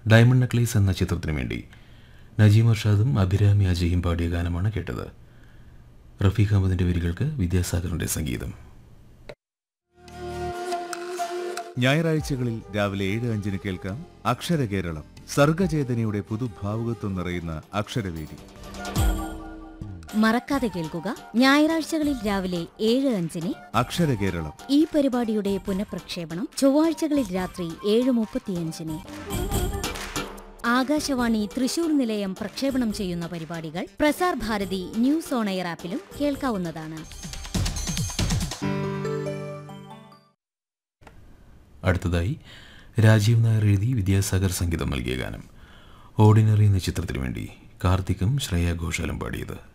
diamond necklace എന്ന ചിത്രത്തിനു വേണ്ടി നജീം അർഷാദും അഭിരാമി അജയും പാടിയ ഗാനമാണ് കേട്ടത് റഫീഖ് അഹമ്മദിന്റെ വരികൾക്ക് വിദ്യാസാഗറിന്റെ സംഗീതം ഞായറാഴ്ചകളിൽ രാവിലെ ഏഴ് അഞ്ചിന് കേൾക്കാം അക്ഷരകേരളം സർഗചേതനയുടെ പുതുഭാവുകത്വം നിറയുന്ന അക്ഷരവേദി മറക്കാതെ കേൾക്കുക ഞായറാഴ്ചകളിൽ രാവിലെ ഏഴ് അഞ്ചിന് അക്ഷരകേരളം ഈ പരിപാടിയുടെ പുനഃപ്രക്ഷേപണം ചൊവ്വാഴ്ചകളിൽ രാത്രി ഏഴ് മുപ്പത്തിയഞ്ചിന് ആകാശവാണി തൃശൂർ നിലയം പ്രക്ഷേപണം ചെയ്യുന്ന പരിപാടികൾ Prasar Bharati news on air ആപ്പിലും കേൾക്കാവുന്നതാണ് അടുത്തതായി രാജീവ് നായർ എഴുതി വിദ്യാസാഗർ സംഗീതം നൽകിയ ഗാനം ഓർഡിനറി എന്ന ചിത്രത്തിനു വേണ്ടി കാർത്തിക്കും ശ്രേയ ഘോഷാലും പാടിയത്